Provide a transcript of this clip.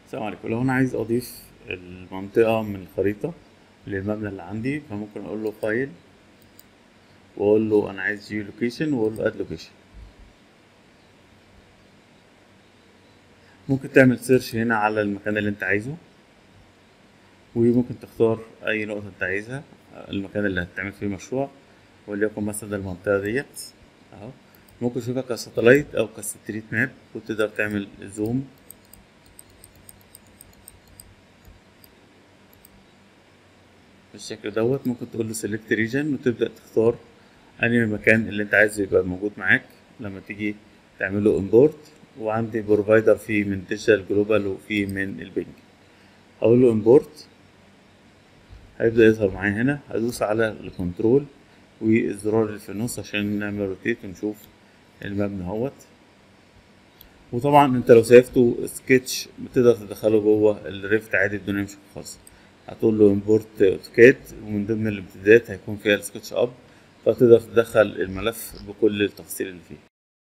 السلام عليكم لو انا عايز اضيف المنطقة من الخريطة للمبنى اللي عندي فممكن اقول له فايل واقول له انا عايز جيو لوكيشن واقول له اد لوكيشن ممكن تعمل سيرش هنا على المكان اللي انت عايزه وممكن تختار اي نقطة انت عايزها المكان اللي هتعمل فيه مشروع وليكن مثلا المنطقة ديت اهو ممكن تشوفها كساتلايت او كستريت ماب وتقدر تعمل زوم بالشكل دوت ممكن تقول له سيلكت ريجن وتبدأ تختار انهي المكان اللي انت عايزه يبقى موجود معاك لما تيجي تعمله امبورت وعندي بروفايدر فيه من ديجيتال جلوبال وفيه من البنج اقول له امبورت هيبدأ يظهر معايا هنا هدوس على الكنترول والزرار اللي في النص عشان نعمل روتيت ونشوف المبنى اهوت وطبعا انت لو سيفته سكتش بتقدر تدخله جوه الريفت عادي بدون مش خالص هتقول له امبورت اوتوكاد ومن ضمن الامتدادات هيكون فيها السكتش اب فتقدر تدخل الملف بكل التفاصيل اللي فيه